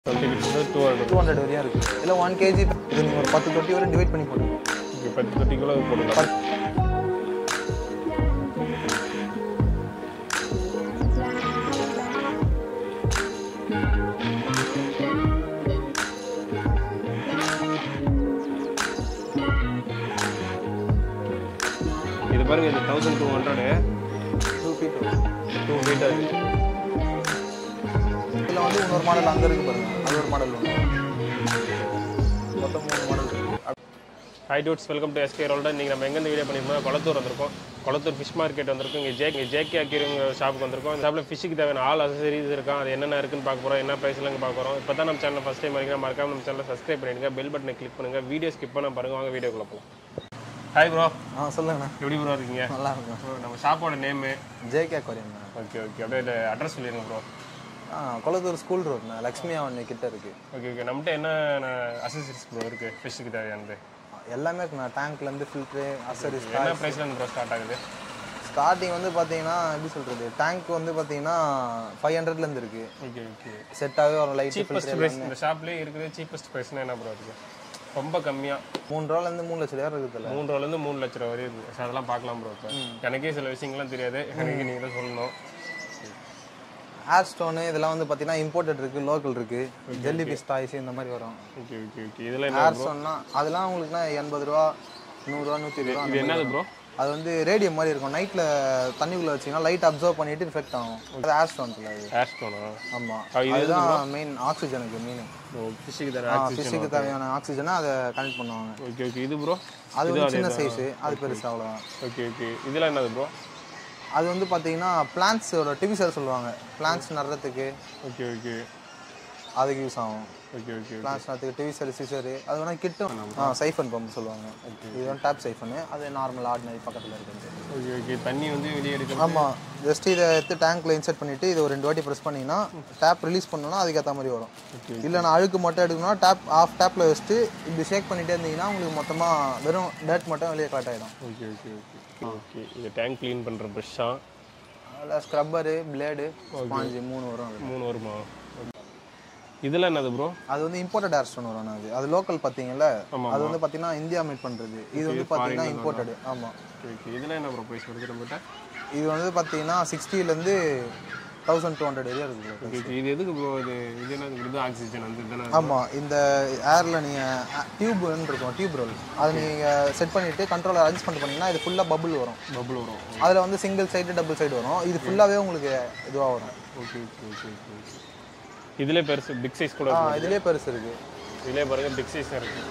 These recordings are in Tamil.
Ticket two hundred two hundred வரையும் இருக்குது இல்லை ஒன் கேஜி இது நீங்கள் ஒரு பத்து தொட்டி வரை டிவைட் பண்ணி போடுங்க ஓகே பத்து தேர்ட்டி கிலோ போட்டுக்கலாம் இது பாருங்க இந்த thousand two hundred two feet two metre இதில் வந்து இன்னொரு மாடல் அங்கே இருக்குது பாருங்க அது ஒரு மாடல் ஒன்று மொத்தம் மூணு மாடல் இருக்குது hi dudes welcome to SK ரோல்டன் நீங்கள் நம்ம எங்கேருந்து வீடியோ பண்ணியிருந்தோம் கொளத்தூர் வந்திருக்கோம் கொளத்தூர் ஃபிஷ் மார்க்கெட் வந்திருக்கும் இங்கே ஜே இங்கே ஜேகே அக்யூரிங்க ஷாப்புக்கு வந்திருக்கோம் இந்த ஷாப்பில் ஃபிஷ்ஷுக்கு தேவையான ஆல் அசசரிஸ் இருக்கும் அது என்னென்ன இருக்குன்னு பார்க்க போகிறோம் என்ன ப்ரைஸ்லாம் இங்கே பார்க்க போகிறோம் இப்போ தான் நம்ம சேனல் ஃபஸ்ட் டைம் வரைக்கும் மறக்காம நம்ம சேனலை சப்ஸ்கிரைப் பண்ணிடுங்க பெல் பட்டனை கிளிக் பண்ணுங்கள் வீடியோ ஸ்கிப் பண்ண பாருங்க வாங்க வீடியோக்குள்ள போகலாம் ஹாய் ப்ரோ ஆ சொல்லுங்கண்ணா எப்படி ப்ரோ இருக்கீங்க நல்லா இருக்கும் Bro, நம்ம ஷாப்போட நேமு ஜேகே அக்வாரியம்ண்ணா ஓகே ஓகே அப்படியே அட்ரஸ் சொல்லிடுங்க ப்ரோ ஆ கொளத்தூர் ஸ்கூல் ரோட்ண்ணா லக்ஷ்மி அவன் கிட்ட இருக்குது ஓகே ஓகே நம்மகிட்ட என்ன அசசரிஸ் ப்ரோ இருக்குது ஃபிஷ்ஷுக்கு தேவையானது எல்லாமே இருக்குண்ணா டேங்க்லேருந்து ஃபில்ட்ரு அசரிஸ் என்ன ப்ரைஸ்ல ப்ரோ ஸ்டார்ட் ஆகுது ஸ்டார்டிங் வந்து பார்த்தீங்கன்னா எப்படி சொல்கிறது டேங்க் வந்து பார்த்தீங்கன்னா ஃபைவ் ஹண்ட்ரட்லேருந்து இருக்குது ஓகே ஓகே செட்டாகவே வரும் லைட் சீப்பஸ்ட் ஃபில்ட்ரு ப்ரைஸ் இந்த ஷாப்லேயே இருக்குது சீப்பஸ்ட் ப்ரைஸ்னா என்ன ப்ரோ இருக்குது ரொம்ப கம்மியாக மூணு ரூபாலேருந்து மூணு லட்சம் ரூபா இருக்குதுல்ல மூணு ரூபாலேருந்து மூணு லட்ச ரூபா வரையும் இருக்குது So, அதெல்லாம் பார்க்கலாம் ப்ரோ இப்போ எனக்கே சில விஷயங்கள்லாம் தெரியாது எனக்கு நீங்கள் தான் சொல்லணும் ஏர் ஸ்டோனு இதெல்லாம் வந்து பார்த்தீங்கன்னா இம்போர்ட்டட் இருக்குது லோக்கல் இருக்குது ஜெல்லி ஃபிஷ் டாய்ஸ் இந்த மாதிரி வரும் ஓகே ஓகே ஓகே இதில் என்ன ஏர் ஸ்டோன்னா அதெல்லாம் உங்களுக்குனா எண்பது ரூபா நூறுரூவா நூற்றி இருபது ரூபா இது என்னது ப்ரோ அது வந்து ரேடியம் மாதிரி இருக்கும் நைட்டில் தண்ணிக்குள்ளே வச்சிங்கன்னா லைட் அப்சர்வ் பண்ணிட்டு ரிஃப்ளெக்ட் ஆகும் அது ஏர் ஸ்டோன்ஸில் அது ஆஸ்டோனா ஆமாம் ஆ, இது அதுதான் மெயின் ஆக்சிஜனுக்கு மீன் ஃபிஷ்ஷுக்கு தானே ஃபிஷ்ஷுக்கு தேவையான ஆக்சிஜனை அதை கனெக்ட் பண்ணுவாங்க ஓகே ஓகே இது ப்ரோ அது வந்து சின்ன சைஸு அது பெருசு அவ்வளோதான் ஓகே ஓகே இதெல்லாம் என்னது ப்ரோ அது வந்து பார்த்தீங்கன்னா பிளான்ட்ஸோட டிவிசர் சொல்லுவாங்க பிளான்ட்ஸ் நடுறதுக்கு ஓகே ஓகே அதுக்கு யூஸ் ஆகும் ஓகே ஓகே பிளான்ஸ் நடுறதுக்கு டிவிசர் சிசரு அது வேணால் கிட்டும் ஆ சைஃபன் பம்ப் சொல்லுவாங்க இது வந்து டேப் சைஃபனு அது நார்மல் ஆர்டினரி பக்கத்தில் இருக்குது ஓகே ஓகே தண்ணி வந்து வெளியே எடுக்க ஆமாம் ஜஸ்ட் இதை எடுத்து டேங்க்ல இன்சர்ட் பண்ணிட்டு இதை ஒரு ரெண்டு வாட்டி ப்ரெஸ் பண்ணீங்கன்னா டேப் ரிலீஸ் பண்ணோம்னா அதுக்கேற்ற மாதிரி வரும் இல்லை நான் அழுக்கு மட்டும் எடுக்கணும்னா டேப் ஆஃப் டேப்பில் வச்சுட்டு இப்படி ஷேக் பண்ணிட்டே இருந்தீங்கன்னா உங்களுக்கு மொத்தமாக வெறும் டர்ட் மட்டும் வெளியே கலெக்ட் ஆகிடும் ஓகே ஓகே ஓகே ஓகே இது டேங்க் க்ளீன் பண்ணுற ப்ரெஷ்ஷாக அதில் ஸ்க்ரப்பரு பிளேடு ஸ்பாஞ்சு மூணு வரும் அதுல. மூணு வருமா இதெல்லாம் என்னது ப்ரோ அது வந்து இம்போர்ட்டட் ஏர் ஸ்டோன் வரும் அது அது லோக்கல் பார்த்தீங்கல்ல அது வந்து பார்த்தீங்கன்னா இந்தியா மேட் பண்ணுறது இது வந்து பார்த்தீங்கன்னா இம்போர்ட்டடு ஆமாம் ஓகே ஓகே இதெல்லாம் என்ன ப்ரோ ப்ரைஸ் வருது நம்மகிட்ட இது வந்து பார்த்தீங்கன்னா சிக்ஸ்டிலேருந்து தௌசண்ட் டூ ஹண்ட்ரட் ஏரியா இருக்குது ஓகே ஓகே இது எதுக்கு ப்ரோ இது இது என்ன இது ஆக்சிஜன் வந்து இதுதானே ஆமாம் இந்த ஏரில் நீங்கள் டியூப்னு இருக்கும் டியூப் ரோல் அதை நீங்கள் செட் பண்ணிவிட்டு கண்ட்ரோலர் அட்ஜஸ்ட் பண்ணிங்கன்னா இது ஃபுல்லாக பபுள் வரும் பபுள் வரும் அதில் வந்து சிங்கிள் சைடு டபுள் சைடு வரும் இது ஃபுல்லாகவே உங்களுக்கு இதுவாக வரும் okay okay okay okay okay இதிலே பெருசு பிக் சைஸ் கூட ஆ இருக்கு. இதுலேயே பெருசு இருக்குது இதிலே பாருங்க பிக் சைஸ் இருக்கு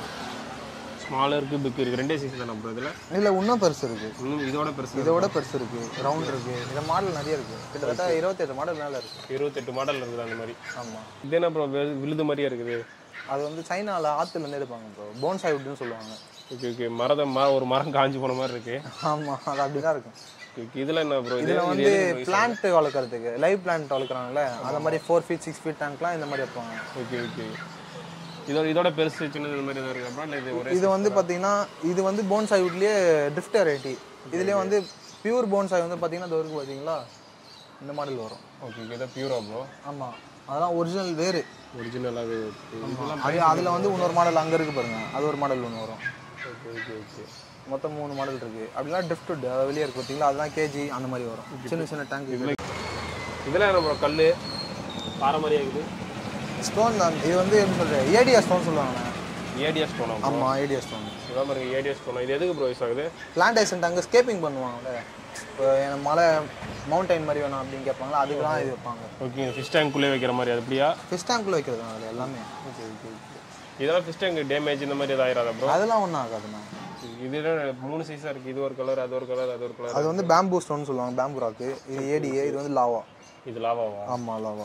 ஸ்மாலர் இருக்கு பிக் இருக்கு ரெண்டே சைஸ் தானே ப்ரோ இதில் இதில் இன்னும் பெருசு இருக்குது இன்னும் இதோட பெருசு இதோட பெருசு இருக்குது ரவுண்ட் இருக்குது இந்த மாடல் நிறைய இருக்குது கிட்டத்தட்ட இருபத்தெட்டு மாடல் மேலே இருக்குது இருபத்தெட்டு மாடல் இருக்குது அந்த மாதிரி ஆமாம் இது என்ன ப்ரோ விழுது மாதிரியே இருக்குது அது வந்து சைனாவில் ஆற்றுலேருந்து எடுப்பாங்க ப்ரோ போன்சாய் வுட்னு சொல்லுவாங்க ஓகே ஓகே மரத மர ஒரு மரம் காஞ்சி போன மாதிரி இருக்கு ஆமாம் அது அப்படி தான் இருக்கும் ஓகே ஓகே இதில் என்ன ப்ரோ இது இதில் வந்து பிளான்ட் வளர்க்குறதுக்கு லைவ் பிளான்ட் வளர்க்குறாங்கல்ல அந்த மாதிரி ஃபோர் ஃபீட் சிக்ஸ் ஃபீட் டேங்க்லாம் இந்த மாதிரி வைப்பாங்க ஓகே ஓகே இதோட இதோட பெருசு சின்னது இந்த மாதிரி ஏதாவது இருக்கு அப்புறம் இல்லை இது ஒரே இது வந்து பார்த்தீங்கன்னா இது வந்து போன்சாய் வுட்லேயே ட்ரிஃப்ட் வெரைட்டி இதுலேயே வந்து பியூர் போன்சாய் வந்து பார்த்தீங்கன்னா இது வரைக்கும் பார்த்தீங்களா இந்த மாடல் வரும் ஓகே ஓகே இதான் பியூரா ப்ரோ ஆமாம் அதெல்லாம் ஒரிஜினல் வேறு ஒரிஜினலாகவே இதெல்லாம் அது அதில் வந்து இன்னொரு மாடல் அங்கே இருக்குது பாருங்க அது ஒரு மாடல் ஒன்று வரும் ஓகே ஓகே ஓகே மொத்தம் மூணு மாடல் இருக்குது அப்படின்னா ட்ரிஃப்ட் வுட் அது வெளியே இருக்குது பார்த்தீங்களா அதெல்லாம் கேஜி அந்த மாதிரி வரும் சின்ன சின்ன டேங்க் இதெல்லாம் என்ன ப்ரோ கல் பாறை மாதிரியே இருக்குது ஸ்டோன் தான் இது வந்து எப்படி சொல்கிறது ஏடியா ஸ்டோன் சொல்லுவாங்க ஏடிஎஸ் ஸ்டோனா ஆமாம் ஏடியா ஸ்டோன் இதான் பாருங்க ஏடிஎஸ் ஸ்டோனா இது எதுக்கு ப்ரோ யூஸ் ஆகுது பிளான்டேஷன் அங்கே ஸ்கேப்பிங் பண்ணுவாங்கல்ல இப்போ எனக்கு மலை மவுண்டைன் மாதிரி வேணும் அப்படின்னு கேட்பாங்களா அதுக்கெல்லாம் இது வைப்பாங்க ஓகே ஃபிஷ் டேங்க்குள்ளே வைக்கிற மாதிரி அது அப்படியா ஃபிஷ் டேங்க்குள்ளே வைக்கிறது தான் அதில் எல்லாமே ஓகே ஓகே ஓகே இதெல்லாம் ஃபிஷ் டேங்க் டேமேஜ் இந்த மாதிரி எதாவது ஆயிராதா ப்ரோ அதெல்லாம் ஒன்றும் ஆகாதுண்ணா இது என்ன மூணு சைஸாக இருக்குது இது ஒரு கலர் அது ஒரு கலர் அது ஒரு கலர் அது வந்து பேம்பூ ஸ்டோன் சொல்லுவாங்க பேம்பு ராக்கு இது ஏடிஏ இது வந்து லாவா இது லாவாவா ஆமாம் லாவா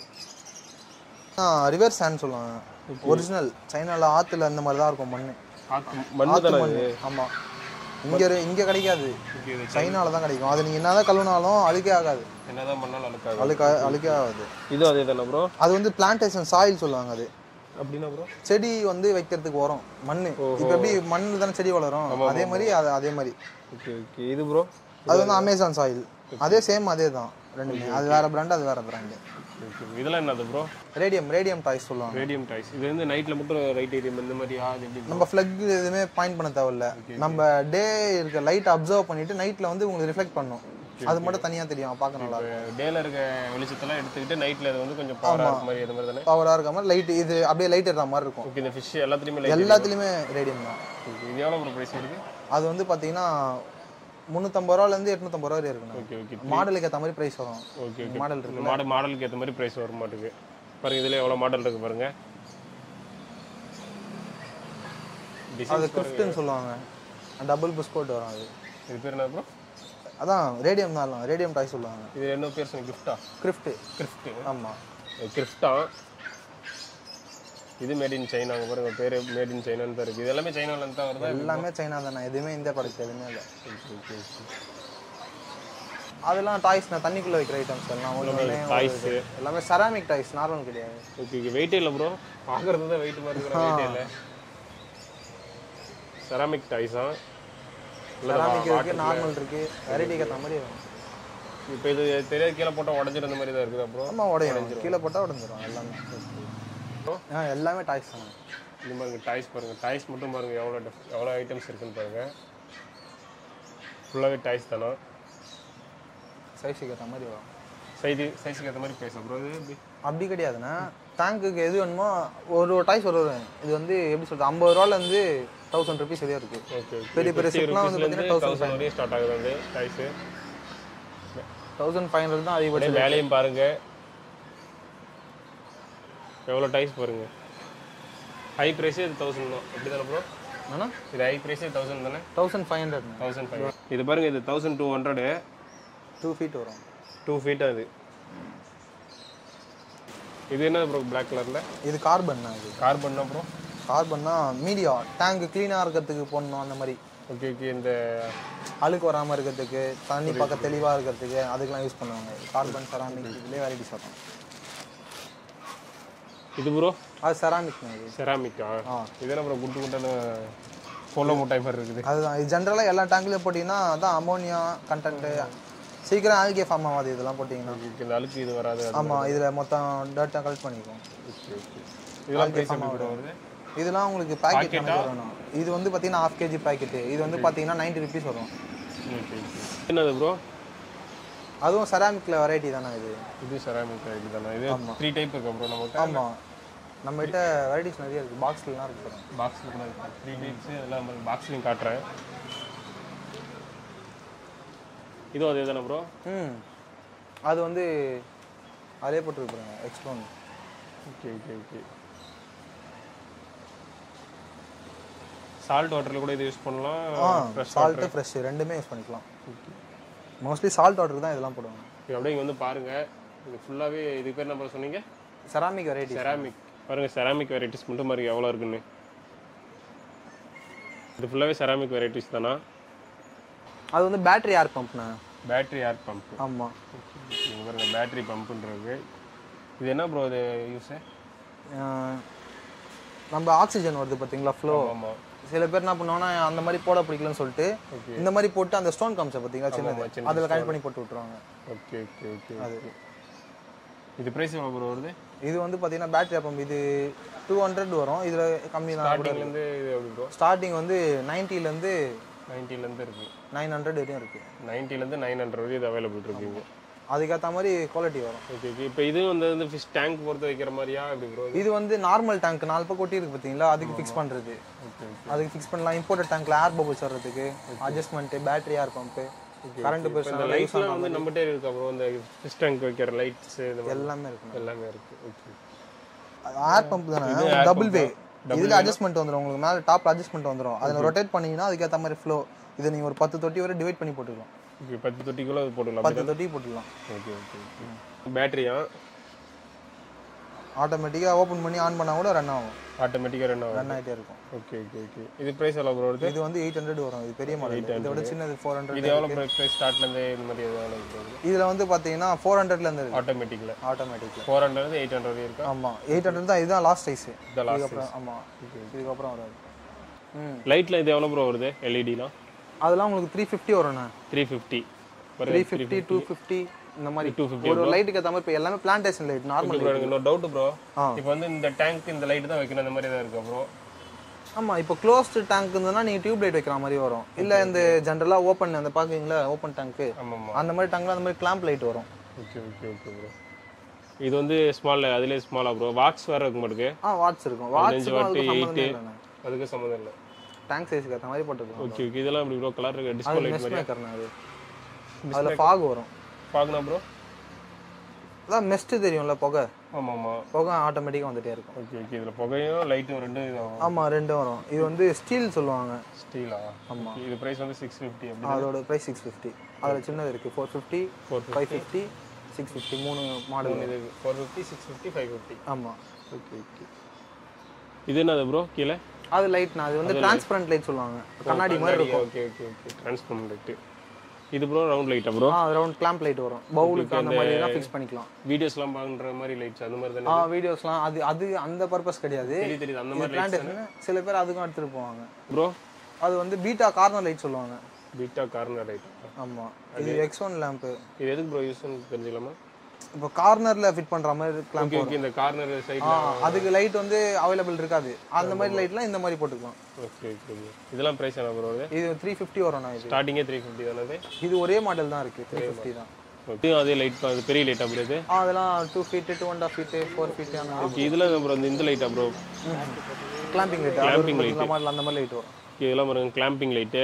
ரிவர் சாண்ட் சொல்லுவாங்க ஒரிஜினல் சைனாவில் ஆற்றுல அந்த மாதிரி தான் இருக்கும் மண் ஆத்து மண்ணு தானே இது ஆமாம் இங்கே இங்கே கிடைக்காது ஓகே இது சைனாவில் தான் கிடைக்கும் அது நீங்கள் என்னதான் கழுவினாலும் அழுக்கே ஆகாது என்னதான் பண்ணாலும் அழுக்காது அழுக்கா அழுக்கே ஆகாது இது அதே தானே ப்ரோ அது வந்து பிளான்டேஷன் சாயில் சொல்லுவாங்க அது அப்படின்னா ப்ரோ செடி வந்து வைக்கிறதுக்கு வரும் மண் இப்போ எப்படி மண் தானே செடி வளரும் அதே மாதிரி அது அதே மாதிரி ஓகே ஓகே இது ப்ரோ அது வந்து அமேசான் சாயில் அதே சேம் அதே தான் ரெண்டுமே அது வேற பிராண்ட் அது வேற பிராண்டு ஓகே இதெல்லாம் என்னது ப்ரோ ரேடியம் ரேடியம் டாய்ஸ் சொல்லுவாங்க ரேடியம் டைஸ் இது வந்து நைட்டில் மட்டும் ரைட் ஏரியம் இந்த மாதிரியா அது எப்படி நம்ம ஃப்ளக் எதுவுமே பாயிண்ட் பண்ண தேவையில்ல நம்ம டே இருக்க லைட் அப்சர்வ் பண்ணிட்டு நைட்ல வந்து உங்களுக்கு ரிஃப்ளெக்ட் பண்ணும் அது மட்டும் தனியா தெரியும் பார்க்க நல்லா டேல இருக்க வெளிச்சத்தெல்லாம் எடுத்துக்கிட்டு நைட்டில் அது வந்து கொஞ்சம் பவராக இருக்க மாதிரி அது மாதிரி தானே பவரா இருக்க மாதிரி லைட் இது அப்படியே லைட் ஏற மாதிரி இருக்கும் ஓகே இந்த ஃபிஷ் எல்லாத்துலேயுமே லைட் எல்லாத்துலயுமே ரேடியம் தான் இது எவ்வளோ ப்ரோ ப்ரைஸ் இருக்குது அது வந்து பாத்தீங்கன்னா முந்நூற்றம்பது ரூபாலேருந்து எட்நூத்தம்பது ரூபா வரை இருக்குண்ணா ஓகே ஓகே மாடலுக்கு ஏற்ற மாதிரி ப்ரைஸ் வரும் ஓகே ஓகே மாடல் இருக்கு இந்த மாடல் மாடலுக்கு ஏற்ற மாதிரி ப்ரைஸ் வர மாட்டுக்கு பாருங்க இதுல எவ்வளோ மாடல் இருக்கு பாருங்க அது டிசைன் கிரிஃப்ட்னு சொல்லுவாங்க டபுள் பிஸ்கோட் வரும் அது இது பேர் என்ன ப்ரோ அதான் ரேடியம் தான் ரேடியம் டாய் சொல்லுவாங்க இது என்ன பேர் சொன்ன கிஃப்டா கிரிஃப்ட் கிரிஃப்ட் ஆமா கிரிஃப்டா இது மேட் இன் சைனா அங்கே பாருங்க பேர் மேட் இன் சைனான்னு தான் இருக்கு இது எல்லாமே சைனாலேருந்து தான் வருதா எல்லாமே சைனா தானே எதுவுமே இந்தியா ப்ராடக்ட் எதுவுமே இல்லை ஓகே ஓகே ஓகே அதெல்லாம் டாய்ஸ் நான் தண்ணிக்குள்ள வைக்கிற ஐட்டம்ஸ் எல்லாம் ஒன்று டாய்ஸு எல்லாமே செராமிக் டாய்ஸ் நார்மல் கிடையாது ஓகே ஓகே வெயிட்டே இல்லை ப்ரோ பார்க்குறது தான் வெயிட் மாதிரி இருக்கிற வெயிட்டே இல்லை செராமிக் டாய்ஸா செராமிக் இருக்கு நார்மல் இருக்கு வெரைட்டிக்கு ஏற்ற மாதிரி வரும் இப்போ இது தெரியாத கீழே போட்டால் உடஞ்சிட்டு அந்த மாதிரி தான் இருக்குது அப்புறம் ஆமா உடையும் கீழே போட்டா உடஞ்சிரும் எல்லாமே ஆ எல்லாமே டாய்ஸ் தானே இந்த மாதிரி டாய்ஸ் பாருங்கள் டாய்ஸ் மட்டும் பாருங்கள் எவ்வளோ டிஃப் எவ்வளோ ஐட்டம்ஸ் இருக்குன்னு பாருங்கள் ஃபுல்லாகவே டாய்ஸ் தானே சைஸுக்கு ஏற்ற மாதிரி வரும் சைது சைஸுக்கு ஏற்ற மாதிரி பேச ப்ரோ இது எப்படி அப்படி கிடையாதுண்ணா டேங்க்குக்கு எது வேணுமோ ஒரு ஒரு டாய்ஸ் ஒரு ஒரு இது வந்து எப்படி சொல்றது ஐம்பது ரூபாலேருந்து தௌசண்ட் ருபீஸ் வரையும் இருக்கு ஓகே பெரிய பெரிய செட்லாம் வந்து ருபீஸ்லேருந்து பார்த்தீங்கன்னா தௌசண்ட் வரையும் ஸ்டார்ட் ஆகுது வந்து டாய்ஸு தௌசண்ட் ஃபைவ் ஹண்ட்ரட் தான் அதிகபட்சம் அப்படியே வேலையும் பாருங்கள் எவ்வளோ டாய்ஸ் பாருங்கள் ஹை ப்ரைஸே இது தௌசண்ட் தான் எப்படி தானே ப்ரோ ஆனால் இது ஹை ப்ரைஸே தௌசண்ட் தானே thousand five hundred thousand five இது பாருங்கள் இது thousand two hundred two feet வரும் டூ ஃபீட் அது இது என்ன ப்ரோ பிளாக் கலரில் இது கார்பன் இது கார்பன்னா ப்ரோ கார்பன்னா மீடியா டேங்க் க்ளீனாக இருக்கிறதுக்கு போடணும் அந்த மாதிரி ஓகே ஓகே இந்த அழுக்கு வராமல் இருக்கிறதுக்கு தண்ணி பார்க்க தெளிவாக இருக்கிறதுக்கு அதுக்கெல்லாம் யூஸ் பண்ணுவாங்க கார்பன் செராமிக் இதுலேயே வெரைட்டிஸ் வரும் இது ப்ரோ அது செராமிக் இது செராமிக்கா ஆ. இது என்ன ப்ரோ குண்டு குண்டான கோல முட்டாய் மாதிரி இருக்குது அதுதான் இது ஜென்ரலாக எல்லா டேங்க்லேயும் போட்டிங்கன்னா அதான் அமோனியா கண்டென்ட்டு சீக்கிரம் ஆல்கே ஃபார்ம் ஆகாது இதெல்லாம் போட்டிங்கன்னா ஓகே இந்த அழுக்கு இது வராது அது ஆமாம் இதில் மொத்தம் டேட்டா கலெக்ட் பண்ணிக்கும் ஓகே ஓகே இதெல்லாம் ப்ரைஸ் எப்படி ப்ரோ வருது இதெல்லாம் உங்களுக்கு பேக்கெட் கணக்கு வரணும் இது வந்து பார்த்தீங்கன்னா ஹாஃப் கேஜி பேக்கெட்டு இது வந்து பார்த்தீங்கன்னா நைன்ட்டி ருபீஸ் வரும் ஓகே ஓகே என்னது ப்ரோ அதுவும் செராமிக்கில் வெரைட்டி தானே இது இது செராமிக் இது தானே இது த்ரீ டைப் இருக்கு ப்ரோ நம்மகிட்ட ஆமாம் நம்மகிட்ட வெரைட்டிஸ் நிறைய இருக்குது பாக்ஸ்லாம் இருக்கு பாருங்க. பாக்ஸில் கூட இருக்கு த்ரீ டைப்ஸ் எல்லாம் பாக்ஸ்லையும் காட்டுறேன் இதுவும் அதே தானே ப்ரோ ம் அது வந்து அதே போட்டுருக்குறாங்க எக்ஸ்ப்ளோன் ஓகே ஓகே ஓகே சால்ட் வாட்டரில் கூட இது யூஸ் பண்ணலாம் ஆ ஃப்ரெஷ் சால்ட்டு ஃப்ரெஷ் ரெண்டுமே யூஸ் பண்ணிக்கலாம் மோஸ்ட்லி சால்ட் வாட்டருக்கு தான் இதெல்லாம் போடுவாங்க அப்படியே இங்கே வந்து பாருங்க இது ஃபுல்லாகவே இதுக்கு பேர் என்ன சொன்னீங்க செராமிக் வெரைட்டி செராமிக் பாருங்க செராமிக் வெரைட்டிஸ் மட்டும் மாதிரி எவ்வளோ இருக்குன்னு இது ஃபுல்லாகவே செராமிக் வெரைட்டிஸ் தானா அது வந்து பேட்டரி ஏர் பம்ப்ண்ணா பேட்டரி ஏர் பம்ப் ஆமாம் இங்கே பாருங்க பேட்டரி பம்புன்றது இது என்ன ப்ரோ இது யூஸு நம்ம ஆக்சிஜன் வருது பார்த்தீங்களா ஃப்ளோ ஆமாம் சில பேர் என்ன பண்ணுவாங்கன்னா அந்த மாதிரி போட பிடிக்கலன்னு சொல்லிட்டு இந்த மாதிரி போட்டு அந்த ஸ்டோன் காமிச்ச பார்த்தீங்களா சின்னது அதில் கனெக்ட் பண்ணி போட்டு விட்ருவாங்க ஓகே ஓகே ஓகே ஓகே இது ப்ரைஸ் எவ்வளோ ப்ரோ வருது இது வந்து பார்த்தீங்கன்னா பேட்டரி பம்ப் இது டூ ஹண்ட்ரட் வரும் இதில் கம்மி தான் ஸ்டார்டிங்லேருந்து இது எப்படி ப்ரோ ஸ்டார்டிங் வந்து நைன்ட்டிலேருந்து நைன்ட்டிலேருந்து இருக்குது நைன் ஹண்ட்ரட் வரையும் இருக்குது நைன்ட்டிலேருந்து நைன் ஹண்ட்ரட் வரையும் இது அவைலபிள் இருக்குங்க அதுக்கேற்ற மாதிரி குவாலிட்டி வரும் ஓகே ஓகே இப்போ இது வந்து வந்து ஃபிஷ் டேங்க் பொறுத்து வைக்கிற மாதிரியா எப்படி ப்ரோ இது வந்து நார்மல் டேங்க் நாலு பக்கம் கொட்டி இருக்கு பார்த்தீங்களா அதுக்கு ஃபிக்ஸ் பண்ணுறது ஓகே அதுக்கு ஃபிக்ஸ் பண்ணலாம் இம்போர்ட்டட் டேங்க்ல ஏர் பபிள்ஸ் வர்றதுக்கு adjustment battery air pump current இந்த பெருசாக லைட்ஸ்லாம் வந்து நம்மகிட்டே இருக்கா ப்ரோ இந்த ஃபிஷ் டேங்க் வைக்கிற லைட்ஸ் இந்த மாதிரி எல்லாமே இருக்கு எல்லாமே இருக்குது ஓகே ஏர் பம்ப் தானே டபுள் வே இதுல அட்ஜஸ்ட்மெண்ட் வந்துரும் உங்களுக்கு மேல டாப்ல அட்ஜஸ்ட்மெண்ட் வந்துரும் அதுல ரொட்டேட் பண்ணீங்கன்னா அதுக்கேற்ற மாதிரி ஃப்ளோ இதை நீங்க ஒரு பத்து தொட்டி வரை டிவைட் பண்ணி போட்டுக்கலாம் ஓகே பத்து தொட்டிக்குள்ள அது போட்டுக்கலாம் பத்து தொட்டி போட்டுக்கலாம் ஓகே ஓகே ஓகே பேட்டரியா ஆட்டோமேட்டிக்கா ஓபன் பண்ணி ஆன் பண்ணா கூட ரன் ஆகும் ஆட்டோமேட்டிக்காக ரன் ஆகும் ரன் ஆகிட்டே இருக்கும் ஓகே ஓகே ஓகே இது ப்ரைஸ் எவ்வளோ ப்ரோ வருது இது வந்து எயிட் ஹண்ட்ரட் வரும் இது பெரிய மாடல் இதை விட சின்னது ஃபோர் ஹண்ட்ரட் இது எவ்வளோ ப்ரைஸ் ஸ்டார்ட்லேருந்து இந்த மாதிரி எவ்வளோ இருக்குது இதுல வந்து பாத்தீங்கன்னா ஃபோர் ஹண்ட்ரட்ல இருந்து இருக்கு ஆட்டோமேட்டிக்கில் ஆட்டோமேட்டிக்ல ஃபோர் ஹண்ட்ரட் எயிட் ஹண்ட்ரட் இருக்கா ஆமா எயிட் ஹண்ட்ரட் தான் இதுதான் லாஸ்ட் சைஸ் இந்த லாஸ்ட் இதுக்கப்புறம் ஆமா இதுக்கப்புறம் வராது ம் லைட்டில் இது எவ்வளோ ப்ரோ வருது எல்இடிலாம் அதெல்லாம் உங்களுக்கு த்ரீ ஃபிஃப்டி வரும்ண்ணா three fifty three fifty two fifty இந்த மாதிரி டூ ஃபிஃப்டி ஒரு லைட்டுக்கு ஏற்ற மாதிரி இப்போ எல்லாமே பிளான்டேஷன் லைட் நார்மல் ப்ரோ எனக்கு இன்னொரு டவுட் ப்ரோ ஆ. இப்போ வந்து இந்த டேங்க் இந்த லைட் தான் வைக்கணும் அந்த மாதிரி தான் இருக்கு ப்ரோ ஆமாம் இப்போ க்ளோஸ்டு டேங்க் இருந்ததுன்னா நீங்கள் டியூப் லைட் வைக்கிற மாதிரி வரும் இல்லை இந்த ஜென்ரலாக ஓப்பன் அந்த பார்க்குறீங்களா ஓப்பன் டேங்க்கு ஆமாம் ஆமாம் அந்த மாதிரி டேங்க்ல அந்த மாதிரி கிளாம்ப் லைட் வரும் ஓகே ஓகே ஓகே ப்ரோ இது வந்து ஸ்மால் அதுலேயே ஸ்மாலா ப்ரோ வாட்ஸ் வேறு இருக்கும் மாட்டுக்கு ஆ வாட்ஸ் இருக்கும் வாட்ஸ் வாட்டு, அதுக்கு சம்மந்தமே eight. இல்லைண்ணே அதுக்கு சம்மந்தம் இல்லை டேங்க் சைஸ்க்கு ஏற்ற மாதிரி போட்டுக்கலாம் ஓகே ஓகே இதெல்லாம் இப்படி ப்ரோ கலர் இருக்கு டிஸ்கோ அது லைட் மெஸ் மாதிரி மேக்கர்ண்ணே அது அதில் ஃபாக் வரும் பார்க்கணும் ப்ரோ அதான் மெஸ்ட்டு தெரியும்ல புகை ஆமாம் ஆமாம் புகை ஆட்டோமேட்டிக்காக வந்துட்டே இருக்கும் ஓகே ஓகே இதில் புகையும் லைட்டும் ரெண்டும் இதாகும் ஆமாம் ரெண்டும் வரும் இது வந்து ஸ்டீல் சொல்லுவாங்க ஸ்டீலா ஆமாம் இது ப்ரைஸ் வந்து சிக்ஸ் ஃபிஃப்டி அப்படி அதோட ப்ரைஸ் சிக்ஸ் ஃபிஃப்டி அதில் சின்னது இருக்குது four fifty five fifty six fifty மூணு மாடல் இது four fifty six fifty five fifty ஆமாம் ஓகே ஓகே இது என்னது ப்ரோ கீழே அது லைட்னா அது வந்து டிரான்ஸ்பரண்ட் லைட் சொல்லுவாங்க கண்ணாடி மாதிரி இருக்கும் okay okay okay transformer light இது ப்ரோ ரவுண்ட் லைட்டா ப்ரோ ஆ ரவுண்ட் கிளாம்ப் லைட் வரும் பவுலுக்கு அந்த மாதிரி தான் ஃபிக்ஸ் பண்ணிக்கலாம் வீடியோஸ்லாம் பார்க்குற மாதிரி லைட்ஸ் அந்த மாதிரி தானே ஆ வீடியோஸ்லாம் அது அது அந்த பர்பஸ் கிடையாது தெரியுது தெரியுது அந்த மாதிரி பிளான்டேஷன் சில பேர் அதுக்கும் எடுத்துகிட்டு போவாங்க ப்ரோ அது வந்து பீட்டா கார்னர் லைட் சொல்லுவாங்க பீட்டா கார்னர் லைட் ஆமாம் இது எக்ஸ் ஒன் லேம்ப்பு இது எதுக்கு ப்ரோ யூஸ் தெரிஞ்சுக்கலாமா இப்போ கார்னரில் ஃபிட் பண்ணுற மாதிரி கிளாம்ப் ஓகே ஓகே இந்த கார்னர் ஆ சைடில் அதுக்கு லைட் வந்து அவைலபிள் இருக்காது அந்த மாதிரி லைட்லாம் இந்த மாதிரி போட்டுக்கலாம் ஓகே ஓகே ஓகே இதெல்லாம் ப்ரைஸ் என்ன ப்ரோ இது இது த்ரீ ஃபிஃப்டி வரும்ண்ணா இது ஸ்டார்டிங்கே த்ரீ ஃபிஃப்டி தானே இது ஒரே மாடல் தான் இருக்குது த்ரீ ஃபிஃப்டி தான் ஓகே அதே லைட் அது பெரிய லைட் அப்படி இது ஆ அதெல்லாம் two feet two and half feet four feet அந்த மாதிரி ஓகே இதில் ப்ரோ இந்த இந்த லைட்டா bro clamping light Clamping light. அந்த மாதிரி அந்த மாதிரி லைட் வரும் ஓகே இதெல்லாம் பாருங்க கிளாம்பிங் லைட்டு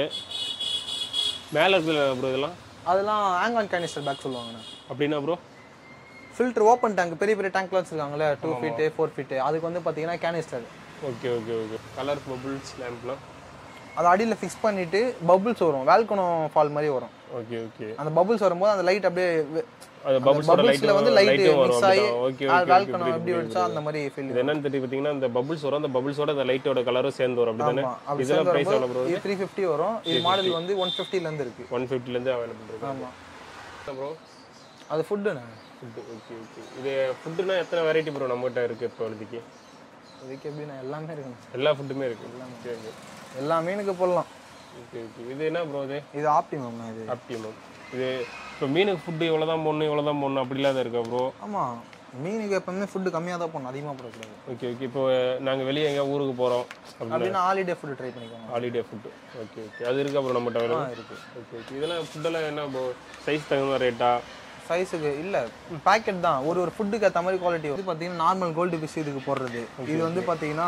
மேலே இருக்குல்ல ப்ரோ இதெல்லாம் அதெல்லாம் ஹேங் ஆன் கேனிஸ்டர் பேக் சொல்லுவாங்கண்ணா அப்படின்னா ப்ரோ ஃபில்டர் ஓப்பன் டேங்க் பெரிய பெரிய டேங்க்லாம் வச்சிருக்காங்களே டூ ஃபீட்டு ஃபோர் ஃபீட்டு அதுக்கு வந்து பார்த்தீங்கன்னா canister okay okay okay colour bubbles லேம்ப்லாம் அது அடியில் ஃபிக்ஸ் பண்ணிட்டு பபுள்ஸ் வரும் வேல்கனோ ஃபால் மாதிரி வரும் ஓகே ஓகே அந்த பபுள்ஸ் வரும்போது அந்த லைட் அப்படியே வெ- அது பபுள்ஸோட லைட் பபுள்ஸ்ல வந்து லைட் லைட்டும் வரும் மிக்ஸ் ஆகி ஓகே ஓகே வேல்கனோ எப்படி வச்சா அந்த மாதிரி ஃபீல் இது என்னன்னு தெரியும் பார்த்தீங்கன்னா இந்த பபுள்ஸ் வரும் அந்த பபுள்ஸோட அந்த லைட்டோட கலரும் சேர்ந்து வரும் அப்படி தானே அப்படி இதெல்லாம் சேர்ந்து ப்ரைஸ் எவ்வளோ ப்ரோ வரும்போது இது த்ரீ ஃபிஃப்டி வரும் இது மாடல் வந்து ஒன் ஃபிஃப்டிலேருந்து இருக்கு ஒன் ஃபிஃப்டிலேருந்து அவைலபிள் இருக்கு ஆமாம் ப்ரோ அது ஃபுட்டுண்ணே ஃபுட்டு ஓகே ஓகே இது ஃபுட்டுனா எத்தனை வெரைட்டி ப்ரோ நம்மகிட்ட இருக்குது இப்போ இப்போதைக்கு அதுக்கு எப்படிண்ணா எல்லாமே இருக்குண்ணே எல்லா ஃபுட்டுமே இருக்குது ஓகே ஓகே எல்லா மீனுக்கு போடலாம் ஓகே ஓகே இது என்ன ப்ரோ இது இது ஆப்டிமம்ண்ணா இது ஆப்டிமம் இது இப்போ மீனுக்கு ஃபுட்டு இவ்வளோ தான் போடணும் இவ்வளோ தான் போடணும் அப்படி இல்லாத இருக்கா ப்ரோ ஆமாம் மீனுக்கு எப்பவுமே ஃபுட்டு கம்மியாக தான் போடணும் அதிகமாக போடக்கூடாது ஓகே ஓகே இப்போ நாங்கள் வெளியே எங்கேயா ஊருக்கு போகிறோம் அப்படின்னா அப்படின்னா ஹாலிடே ஃபுட்டு ட்ரை பண்ணிக்கோங்க ஹாலிடே ஃபுட்டு ஓகே ஓகே அது இருக்கா ப்ரோ நம்மகிட்ட ஆ அவைலபிள் இருக்கு ஓகே ஓகே இதெல்லாம் ஃபுட்டெல்லாம் என்ன ப்ரோ சைஸ் தகுந்த ரேட்டா சைஸுக்கு இல்லை பேக்கெட் தான் ஒரு ஒரு ஃபுட்டுக்கு ஏற்ற மாதிரி குவாலிட்டி வந்து பார்த்தீங்கன்னா நார்மல் கோல்டு ஃபிஷ் இதுக்கு போடுறது இது வந்து பார்த்தீங்கன்னா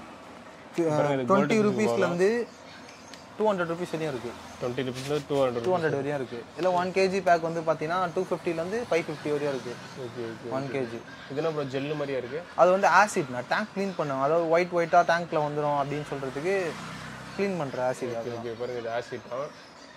டுவெண்ட்டி ருபீஸ்லேருந்து டூ ஹண்ட்ரட் ருபீஸ் வரையும் இருக்குது டுவெண்ட்டி ருபீஸ்ல டூ ஹண்ட்ரட் டூ ஹண்ட்ரட் வரையும் இருக்குது இல்லை ஒன் கேஜி பேக் வந்து பார்த்தீங்கன்னா டூ ஃபிஃப்டிலேருந்து ஃபைவ் ஃபிஃப்டி வரையும் இருக்குது ஓகே ஓகே ஒன் கேஜி இது என்ன ப்ரோ ஜெல்லு மாதிரியா இருக்கு அது வந்து ஆசிட் நான் டேங்க் க்ளீன் பண்ணுவேன் அதாவது ஒயிட் ஒயிட்டாக டேங்க்கில் வந்துடும் அப்படின்னு சொல்கிறதுக்கு க்ளீன் பண்ணுற ஆசிட் அது ஓகே பாருங்க இது ஆசிட் தான்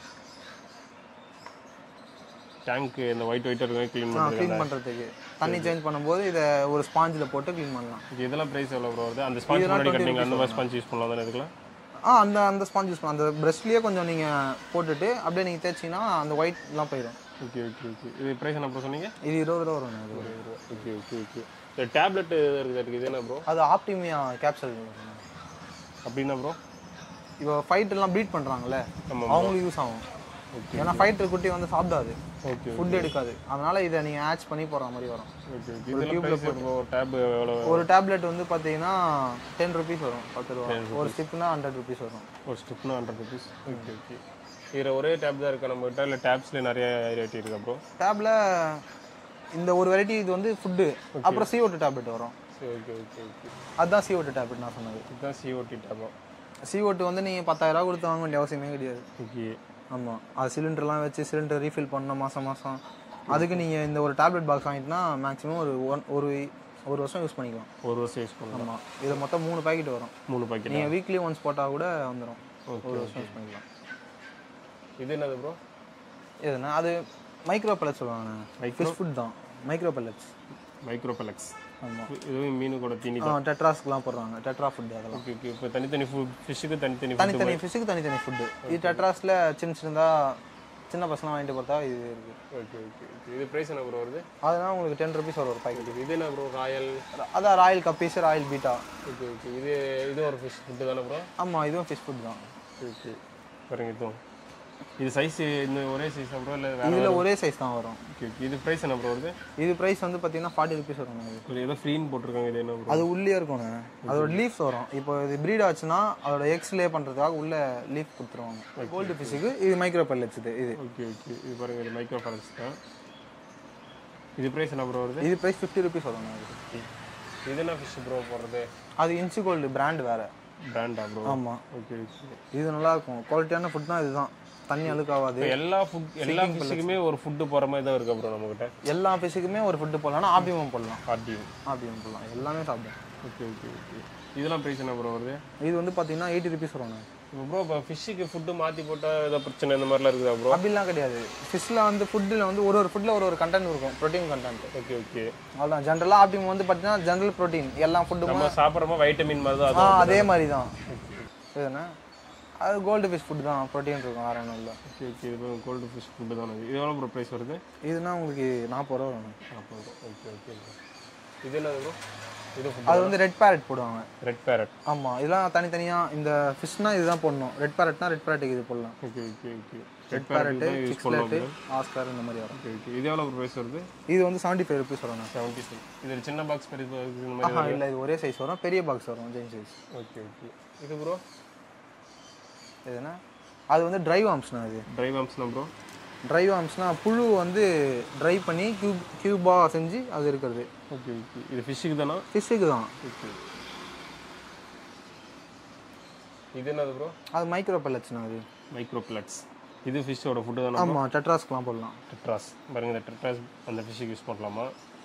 டேங்க் இந்த ஒயிட் ஒயிட்டாக இருக்கும் க்ளீன் பண்ணுறது க்ளீன் பண்ணுறதுக்கு தண்ணி சேஞ்ச் பண்ணும்போது இதை ஒரு ஸ்பாஞ்சில் போட்டு க்ளீன் பண்ணலாம் ஓகே இதெல்லாம் ப்ரைஸ் எவ்வளோ ப்ரோ வருது அந்த ஸ்பாஞ்ச் முன்னாடி கட்டிங்க அந்த மாதிரி ஸ்பாஞ்ச் யூஸ் பண்ணலாம் தானே இதுக்குலாம் ஆ அந்த அந்த ஸ்பாஞ்ச் யூஸ் பண்ணலாம் அந்த ப்ரெஷ்லேயே கொஞ்சம் நீங்கள் போட்டுட்டு அப்படியே நீங்கள் தேய்ச்சிங்கன்னா அந்த ஒயிட்லாம் போயிடும் ஓகே ஓகே ஓகே இது ப்ரைஸ் என்ன ப்ரோ சொன்னீங்க இது இருபது ரூபா வரும் இது ஓகே ஓகே ஓகே இந்த டேப்லெட் இருக்குது இருக்குது இது என்ன ப்ரோ அது ஆப்டிமியா கேப்சல் அப்படின்னா ப்ரோ இப்போ ஃபைட் எல்லாம் ப்ரீட் பண்ணுறாங்கல்ல ஆமாம் அவங்களுக்கு யூஸ் ஆகும் ஏன்னா ஃபைட்டர் குட்டி வந்து சாப்பிடாது ஓகே ஃபுட் எடுக்காது அதனால இதை நீங்கள் ஆட்ச் பண்ணி போடுற மாதிரி வரும் ஓகே ஓகே இதெல்லாம் ப்ரைஸ் இப்போ டேப் எவ்வளோ ஒரு டேப்லெட் வந்து பார்த்தீங்கன்னா டென் ருபீஸ் வரும் பத்து ரூபா ஒரு ஸ்டிப்னா ஹண்ட்ரட் ருபீஸ் வரும் ஒரு ஸ்டிப்னா ஹண்ட்ரட் ருபீஸ் ஓகே ஓகே இதில் ஒரே டேப் தான் இருக்கா நம்மகிட்ட இல்லை டேப்ஸ்லேயே நிறைய வெரைட்டி இருக்கா ப்ரோ டேப்ல இந்த ஒரு வெரைட்டி இது வந்து ஃபுட்டு அப்புறம் CO2 டேப்லெட் வரும் சரி ஓகே ஓகே ஓகே அதுதான் CO2 டேப்லெட் நான் சொன்னது இதுதான் சிஓடி டேப்பா CO2 வந்து நீங்கள் பத்தாயிரம் கொடுத்து வாங்க வேண்டிய அவசியமே கிடையாது ஓகே ஆமாம் அது சிலிண்டர்லாம் வச்சு சிலிண்டர் ரீஃபில் பண்ணணும் மாதம் மாதம் அதுக்கு நீங்கள் இந்த ஒரு டேப்லெட் பாக்ஸ் வாங்கிட்டுனா மேக்ஸிமம் ஒரு ஒன் ஒரு ஒரு வருஷம் யூஸ் பண்ணிக்கலாம் ஒரு வருஷம் யூஸ் பண்ணலாம் ஆமாம் இது மொத்தம் மூணு பாக்கெட் வரும் மூணு பாக்கெட் நீங்கள் வீக்லி ஒன்ஸ் போட்டால் கூட வந்துடும் ஒரு வருஷம் யூஸ் பண்ணிக்கலாம் இது என்னது ப்ரோ எதுனா அது மைக்ரோ பெல்லட்ஸ் சொல்லுவாங்க ஃபிஷ் ஃபுட் தான் மைக்ரோ பெல்லட்ஸ் மைக்ரோ பெலக்ஸ் ஆமாம் இதுவும் மீனு கூட தீனி ஆ டெட்ராஸ்க்குலாம் போடுறாங்க டெட்ரா ஃபுட் அதெல்லாம் ஓகே ஓகே இப்போ தனித்தனி ஃபுட் ஃபிஷ்ஷுக்கு தனித்தனி food. தனித்தனி ஃபிஷ்ஷுக்கு தனித்தனி ஃபுட்டு இது டெட்ராஸில் சின்ன சின்னதாக சின்ன பசங்க வாங்கிட்டு பார்த்தா இது இருக்குது ஓகே ஓகே ஓகே இது ப்ரைஸ் என்ன ப்ரோ வருது அதெல்லாம் உங்களுக்கு டென் ருபீஸ் வரும் ஒரு பாக்கெட் இது என்ன ப்ரோ ராயல் அதான் royal guppies royal betta okay okay இது இது ஒரு ஃபிஷ் ஃபுட்டு தானே ப்ரோ ஆமாம் இதுவும் ஃபிஷ் ஃபுட் தான் ஓகே பாருங்க இதுவும் இது சைஸ் இந்த ஒரே சைஸ் ப்ரோ இல்லை வேற இதில் ஒரே சைஸ் தான் வரும் ஓகே ஓகே இது ப்ரைஸ் என்ன ப்ரோ வருது இது ப்ரைஸ் வந்து பார்த்தீங்கன்னா ஃபார்ட்டி ருபீஸ் வரும் இது ஒரு ஏதோ ஃப்ரீன்னு போட்டிருக்காங்க இது என்ன ப்ரோ அது உள்ளே இருக்கும்ண்ணே அதோட லீஃப்ஸ் வரும் இப்போ இது ப்ரீட் ஆச்சுன்னா அதோட எக்ஸ் லே பண்ணுறதுக்காக உள்ள லீஃப் கொடுத்துருவாங்க கோல்டு ஃபிஷ்ஷுக்கு இது மைக்ரோ பல்லட்ஸ் இது இது ஓகே ஓகே இது பாருங்க இது மைக்ரோ ஃபாரன்ஸ் தான் இது ப்ரைஸ் என்ன ப்ரோ வருது இது ப்ரைஸ் ஃபிஃப்டி ருபீஸ் வரும் இது இது என்ன ஃபிஷ் ப்ரோ போடுறது அது இன்ச்சு கோல்டு பிராண்ட் வேறு பிராண்டா ப்ரோ ஆமாம் ஓகே ஓகே இது நல்லா இருக்கும் குவாலிட்டியான ஃபுட் தான் இதுதான் தண்ணி அழுக்காவாது இப்போ எல்லா ஃபுட் எல்லா ஃபிஷ்ஷுக்குமே ஒரு ஃபுட்டு போகிற மாதிரி தான் இருக்கு ப்ரோ நம்மகிட்ட எல்லா ஃபிஷ்ஷுக்குமே ஒரு ஃபுட்டு போடலாம் ஆபியமும் போடலாம் ஆர்டிஎம் ஆபியம் போடலாம் எல்லாமே சாப்பிடும் ஓகே ஓகே ஓகே இதெல்லாம் ப்ரைஸ் என்ன ப்ரோ வருது இது வந்து பார்த்தீங்கன்னா எயிட்டி ருபீஸ் வரும் இப்போ ப்ரோ இப்போ ஃபிஷ்ஷுக்கு ஃபுட்டு மாற்றி போட்டால் ஏதாவது பிரச்சனை இந்த மாதிரிலாம் இருக்குதா ப்ரோ அப்படிலாம் கிடையாது ஃபிஷ்ஷில் வந்து ஃபுட்டில் வந்து ஒரு ஒரு ஃபுட்டில் ஒரு ஒரு கண்டென்ட் இருக்கும் ப்ரோட்டீன் கண்டென்ட் ஓகே ஓகே அவ்வளோதான் ஜென்ரலாக ஆப்டிம் வந்து பார்த்தீங்கன்னா ஜென்ரல் ப்ரோட்டீன் எல்லா ஃபுட்டுமே நம்ம சாப்பிட்றோமா வைட்டமின் மாதிரி தான் ஆ அது அதே மாதிரி தான் இதுனா அது கோல்டு ஃபிஷ் ஃபுட் தான் ப்ரோட்டீன் இருக்கும் வேறு ஒன்றும் இல்லை ஓகே ஓகே இது கோல்டு ஃபிஷ் ஃபுட்டு தான் இது எவ்வளோ ப்ரோ ப்ரைஸ் வருது இதுனா உங்களுக்கு நாற்பது ரூபா வரும் நாற்பது ஓகே ஓகே ப்ரோ இது என்னது ப்ரோ இது ஃபுட் அது வந்து ரெட் பேரட் போடுவாங்க ரெட் பேரட் ஆமாம் இதெல்லாம் தனித்தனியாக இந்த ஃபிஷ்னா இதுதான் போடணும் ரெட் பேரட்னா ரெட் பேரட்டுக்கு இது போடலாம் okay okay okay red red parrot parrot use பண்ணலாம் சிக்ஸ்லேட்டு ஆஸ்கார் இந்த மாதிரி வரும் ஓகே ஓகே இது எவ்வளோ ப்ரைஸ் வருது இது வந்து செவன்ட்டி ஃபைவ் ருபீஸ் வரும் செவன்ட்டி ஃபைவ் இது ஒரு சின்ன பாக்ஸ் பெரிய box இந்த மாதிரி ஆஹா இல்லை இது ஒரே சைஸ் வரும் பெரிய பாக்ஸ் வரும் ஜெயின் சைஸ் ஓகே ஓகே இது ப்ரோ எதுனா அது வந்து ட்ரை வாம்ஸ்னா இது ட்ரை வாம்ஸ்னா ப்ரோ ட்ரை வாம்ஸ்னா புழு வந்து ட்ரை பண்ணி கியூப் கியூபாக செஞ்சு அது இருக்கிறது ஓகே ஓகே இது ஃபிஷ்ஷுக்கு தானா ஃபிஷ்ஷுக்கு தான் ஓகே இது என்னது ப்ரோ அது மைக்ரோ பல்லட்ஸ்னா அது மைக்ரோ பிளட்ஸ் இது ஃபிஷ்ஷோட ஃபுட்டு தானே ஆமாம் டெட்ராஸ்க்குலாம் போடலாம் டெட்ராஸ் பாருங்க இந்த டெட்ராஸ் அந்த ஃபிஷ்ஷுக்கு யூஸ் பண்ணலாமா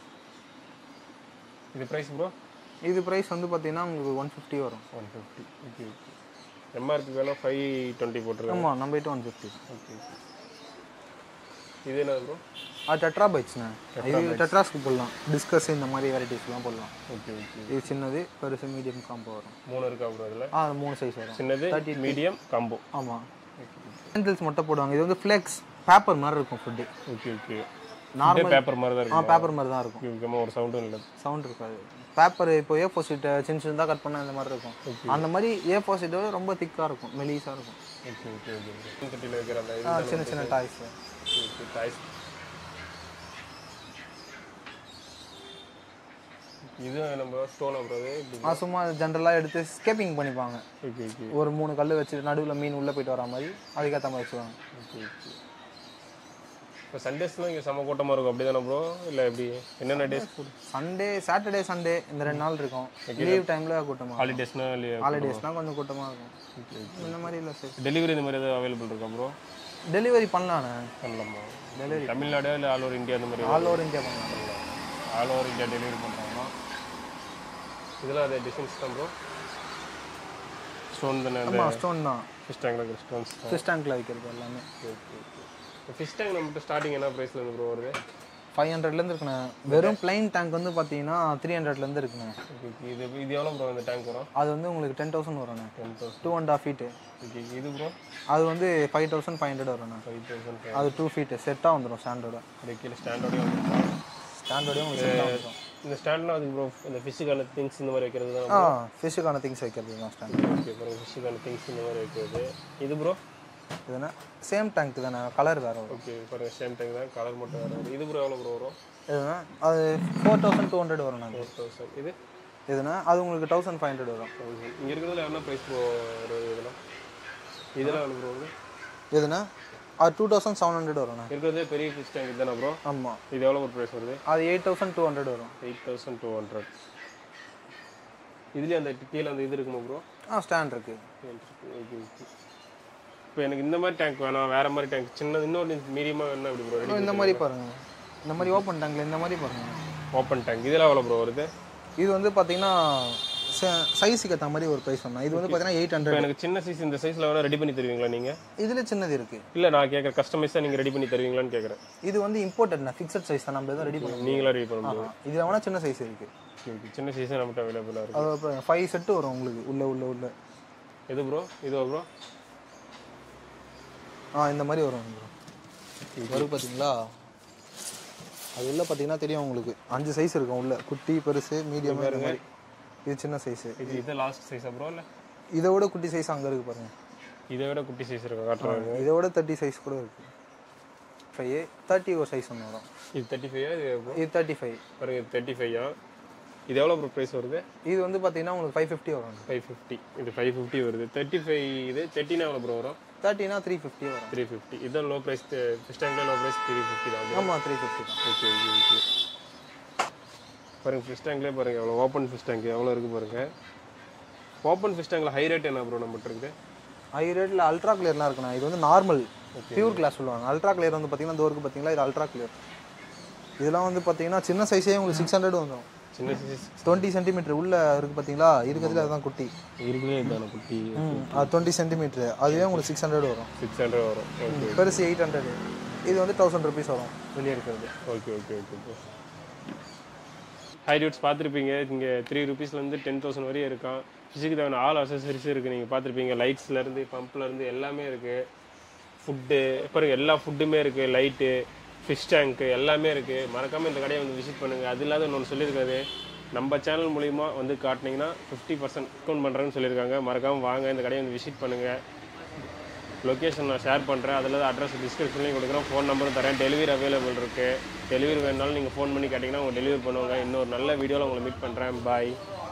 இது ப்ரைஸ் ப்ரோ இது ப்ரைஸ் வந்து பார்த்தீங்கன்னா உங்களுக்கு ஒன் ஃபிஃப்டி வரும் one fifty okay okay MRP வேணால் ஃபைவ் டுவெண்ட்டி போட்டுருக்காங்க ஆமாம் நம்ம கிட்ட ஒன் ஃபிஃப்டி ஓகே ஓகே இது என்னது ப்ரோ அது டெட்ரா பைட்ஸ்ண்ணே இது டெட்ராஸ்க்கு போடலாம் டிஸ்கஸ் இந்த மாதிரி வெரைட்டிஸ்லாம் போடலாம் ஓகே ஓகே இது சின்னது பெருசு மீடியம் காம்போ வரும் மூணு இருக்கா ப்ரோ இதில் ஆ மூணு சைஸ் வரும் சின்னது மீடியம் காம்போ ஆமாம் பென்சில்ஸ் மட்டும் போடுவாங்க இது வந்து ஃப்ளெக்ஸ் பேப்பர் மாதிரி இருக்கும் food okay okay normal paper மாதிரி தான் ஆ இருக்கும் பேப்பர் மாதிரி தான் இருக்கும் முக்கியமாக ஒரு சவுண்டும் இல்லை சவுண்ட் இருக்காது பேப்பர் இப்போ ஏ ஃபோர் சீட்டை சின்ன சின்னதாக கட் பண்ணால் இந்த மாதிரி இருக்கும் அந்த மாதிரி ஏ ஃபோர் சீட்டை ரொம்ப திக்காக இருக்கும் மெலிஸாக இருக்கும் ஓகே ஓகே ஓகே கட்டியில் வைக்கிற அந்த ஆ இது சின்ன சின்ன டாய்ஸ் ஓகே டாய்ஸ் இது நம்ம ஸ்டோன் அப்புறம் இப்படி ஆ சும்மா ஜென்ரலாக எடுத்து ஸ்கேப்பிங் பண்ணிப்பாங்க ஓகே ஓகே ஒரு மூணு கல் வச்சு நடுவில் மீன் உள்ளே போயிட்டு வர மாதிரி அதுக்கேற்ற மாதிரி வச்சுருவாங்க ஓகே ஓகே இப்போ சண்டேஸ்லாம் இங்கே செம்ம கூட்டமாக இருக்கும் அப்படி தானே ப்ரோ இல்லை எப்படி என்னென்ன டேஸ் சண்டே சாட்டர்டே சண்டே இந்த ரெண்டு நாள் இருக்கும் லீவ் டைமில் கூட்டமாக ஹாலிடேஸ்னா இல்லையா ஹாலிடேஸ்னால் கொஞ்சம் கூட்டமாக இருக்கும் இந்த மாதிரி இல்லை சார் டெலிவரி இந்த மாதிரி எதாவது அவைலபிள் இருக்கா ப்ரோ டெலிவரி பண்ணலாண்ணே பண்ணலாமா தமிழ்நாடு இல்லை ஆல் ஓவர் இந்தியா அந்த மாதிரி ஆல் ஓவர் இந்தியா பண்ணலாம் ஆல் ஓவர் இந்தியா டெலிவரி பண்ணுறாங்கன்னா இதெல்லாம் அதே டிசைன்ஸ் தான் ப்ரோ ஸ்டோன் தானே அந்த ஆமாம் ஸ்டோன் தான் ஃபிஷ் டேங்கில் ஸ்டோன்ஸ் தான் ஃபிஷ் டேங்க்கில் வைக்கிறது எல்லாமே ஓகே ஓகே ஃபிஷ் டேங்க் நம்மகிட்ட ஸ்டார்டிங் என்ன ப்ரைஸில் இருந்து ப்ரோ வருது ஃபைவ் ஹண்ட்ரட்லேருந்து இருக்குண்ணே வெறும் பிளைன் டேங்க் வந்து பார்த்தீங்கன்னா த்ரீ ஹண்ட்ரட்லேருந்து இருக்குண்ணே ஓகே ஓகே இது இது எவ்வளோ ப்ரோ இந்த டேங்க் வரும் அது வந்து உங்களுக்கு டென் தௌசண்ட் வரும்ண்ணே ten thousand two and half feet okay இது ப்ரோ அது வந்து ஃபைவ் தௌசண்ட் ஃபைவ் ஹண்ட்ரட் வரும்ண்ணே ஃபைவ் தௌசண்ட் ஃபைவ் அது டூ ஃபீட்டு செட்டாக வந்துடும் ஸ்டாண்டர்டாக அது கீழே ஸ்டாண்டோடய வந்துருக்கா ஸ்டாண்டர்டே உங்களுக்கு செட்டாக வந்துடும் இந்த ஸ்டாண்ட்னா அதுக்கு ப்ரோ இந்த ஃபிஷ்ஷுக்கான திங்ஸ் இந்த மாதிரி வைக்கிறது தான் ஆ ஃபிஷ்ஷுக்கான திங்ஸ் வைக்கிறது தான் ஸ்டாண்டர்ட் ஓகே அப்புறம் ஃபிஷ்ஷுக்கான திங்ஸ் இந்த மாதிரி வைக்கிறது இது ப்ரோ இதுனா சேம் டேங்க் தானே கலர் வேறு வரும் ஓகே பாருங்க சேம் டேங்க் தான் கலர் மட்டும் வேறு வரும் இது ப்ரோ எவ்வளோ ப்ரோ வரும் இதுனா அது ஃபோர் தௌசண்ட் டூ ஹண்ட்ரட் வரும் நாங்கள் ஃபோர் தௌசண்ட் இது இதுனா அது உங்களுக்கு தௌசண்ட் ஃபைவ் ஹண்ட்ரட் வரும் தௌசண்ட் இங்கே இருக்கிறதுல என்ன ப்ரைஸ் ப்ரோ வருது இதெல்லாம் இதெல்லாம் எவ்வளோ ப்ரோ வருது இதுனா அது டூ தௌசண்ட் செவன் ஹண்ட்ரட் வரும்ண்ணே இருக்கிறதே பெரிய ஃபிஷ் டேங்க் இதுதானே ப்ரோ ஆமாம் இது எவ்வளோ ஒரு ப்ரைஸ் வருது அது எயிட் தௌசண்ட் டூ ஹண்ட்ரட் வரும் எயிட் தௌசண்ட் டூ ஹண்ட்ரட் இதுலேயே அந்த கீழே அந்த இது இருக்குமா ப்ரோ ஆ ஸ்டாண்ட் இருக்குது ஓகே ஓகே இப்போ எனக்கு இந்த மாதிரி டேங்க் வேணாம் வேற மாதிரி டேங்க் சின்ன இன்னொரு மீடியமாக வேணா இப்படி ப்ரோ ரெடி இந்த மாதிரி பாருங்க இந்த மாதிரி ஓப்பன் டேங்க்ல இந்த மாதிரி பாருங்க ஓப்பன் டேங்க் இதெல்லாம் எவ்வளோ ப்ரோ வருது இது வந்து பார்த்தீங்கன்னா சைஸுக்கு ஏற்ற மாதிரி ஒரு ப்ரைஸ் சொன்னேன் இது வந்து பார்த்தீங்கன்னா எயிட் இப்போ ஹண்ட்ரட் எனக்கு சின்ன சைஸ் இந்த சைஸில் வேணா ரெடி பண்ணி தருவீங்களா நீங்கள் இதில் சின்னது இருக்குது இல்லை நான் கேட்குற கஸ்டமைஸாக நீங்கள் ரெடி பண்ணி தருவீங்களான்னு கேட்குறேன் இது வந்து இம்போர்ட்டட்னா ஃபிக்ஸட் சைஸ் தான் நம்ம எதுவும் ரெடி பண்ண நீங்களா ரெடி பண்ண முடியும் முடியும் இதில் வேணால் சின்ன சைஸ் இருக்குது ஓகே ஓகே சின்ன சைஸே நம்மகிட்ட அவைலபிளாக இருக்குது அது அப்புறம் ஃபைவ் செட்டு வரும் உங்களுக்கு உள்ள உள்ள உள்ள எது ப்ரோ இதுவா ப்ரோ ஆ இந்த மாதிரி வரும் ப்ரோ வரும் பார்த்தீங்களா அது உள்ள பார்த்தீங்கன்னா தெரியும் உங்களுக்கு அஞ்சு சைஸ் இருக்கும் உள்ள குட்டி பெருசு மீடியம் இந்த மாதிரி இது சின்ன சைஸு இது இது லாஸ்ட் சைஸா ப்ரோ இல்லை இதை விட குட்டி சைஸ் அங்கே இருக்கு பாருங்க இதை விட குட்டி சைஸ் இருக்கும் காட்டுறாங்க இதை விட தேர்ட்டி சைஸ் கூட இருக்கு ஃபைவ் தேர்ட்டி ஒரு சைஸ் ஒன்று வரும் இது தேர்ட்டி ஃபைவ் இது எவ்வளோ? இது தேர்ட்டி ஃபைவ் பாருங்க இது தேர்ட்டி ஃபைவா இது எவ்வளோ ப்ரோ ப்ரைஸ் வருது இது வந்து பார்த்தீங்கன்னா உங்களுக்கு ஃபைவ் ஃபிஃப்டி வரும் ஃபைவ் ஃபிஃப்டி இது ஃபைவ் ஃபிஃப்டி வருது தேர்ட்டி ஃபைவ் இது தேர்ட்டினா எவ்வளோ ப்ரோ வரும் தேர்ட்டினா த்ரீ ஃபிஃப்டி வரும் த்ரீ ஃபிஃப்டி இதான் லோ ப்ரைஸ் ஃபிஷ் டேங்கில் லோ ப்ரைஸ் த்ரீ ஃபிஃப்டி தான் ஆமாம் த்ரீ ஃபிஃப்டி தான் ஓகே ஓகே ஓகே பாருங்க ஃபிஷ் டேங்க்லேயே பாருங்க எவ்வளோ ஓப்பன் ஃபிஷ் டேங்க் எவ்வளோ இருக்குது பாருங்க ஓப்பன் ஃபிஷ் டேங்கில் ஹை ரேட் என்ன ப்ரோ நம்மகிட்ட இருக்குது ஹை ரேட்டில் அல்ட்ரா கிளியர்லாம் இருக்குண்ணா இது வந்து நார்மல் பியூர் கிளாஸ் சொல்லுவாங்க அல்ட்ரா கிளியர் வந்து பார்த்தீங்கன்னா இந்த ஒர்க்கு பார்த்தீங்களா இது அல்ட்ரா கிளியர் இதெல்லாம் வந்து பார்த்தீங்கன்னா சின்ன சைஸே உங்களுக்கு சிக்ஸ் ஹண்ட்ரட் வந்துடும் சின்ன சைஸ் டுவெண்ட்டி சென்டிமீட்டர் உள்ள இருக்கு பார்த்தீங்களா இருக்கிறதுல அதுதான் குட்டி இருக்குதே இதான குட்டி ம் அது டுவெண்ட்டி சென்டிமீட்டர் அதுவே உங்களுக்கு சிக்ஸ் ஹண்ட்ரட் வரும் சிக்ஸ் ஹண்ட்ரட் வரும் ஓகே பெருசு எயிட் ஹண்ட்ரட் இது வந்து தௌசண்ட் ருபீஸ் வரும் வெளியே இருக்கிறது okay okay okay bro high rates பார்த்துருப்பீங்க இங்கே த்ரீ ருபீஸ்லேருந்து டென் தௌசண்ட் வரையும் இருக்கான் ஃபிஷுக்கு தேவையான ஆல் அசசரிஸும் இருக்குது நீங்கள் பார்த்துருப்பீங்க லைட்ஸ்லேருந்து பம்ப்லேருந்து எல்லாமே இருக்குது ஃபுட்டு பாருங்க எல்லா ஃபுட்டுமே இருக்குது லைட்டு ஃபிஷ் டேங்க்கு எல்லாமே இருக்குது மறக்காமல் இந்த கடையை வந்து விசிட் பண்ணுங்கள் அது இல்லாத ஒன்று சொல்லியிருக்காது நம்ம சேனல் மூலிமா வந்து காட்டினீங்கன்னா ஃபிஃப்டி பர்சன்ட் டிஸ்கவுண்ட் பண்ணுறேன்னு சொல்லியிருக்காங்க மறக்காமல் வாங்க இந்த கடையை வந்து விசிட் பண்ணுங்கள் லொக்கேஷன் நான் ஷேர் பண்ணுறேன் அதில் தான் அட்ரஸ் டிஸ்கிரிப்ஷன்லையும் கொடுக்குறேன் ஃபோன் நம்பரும் தரேன் டெலிவரி அவைலபிள் இருக்குது டெலிவரி வேணுனாலும் நீங்கள் ஃபோன் பண்ணி கேட்டிங்கன்னா உங்கள் டெலிவரி பண்ணுவாங்க இன்னொரு நல்ல வீடியோவில் உங்களை மீட் பண்ணுறேன் பாய்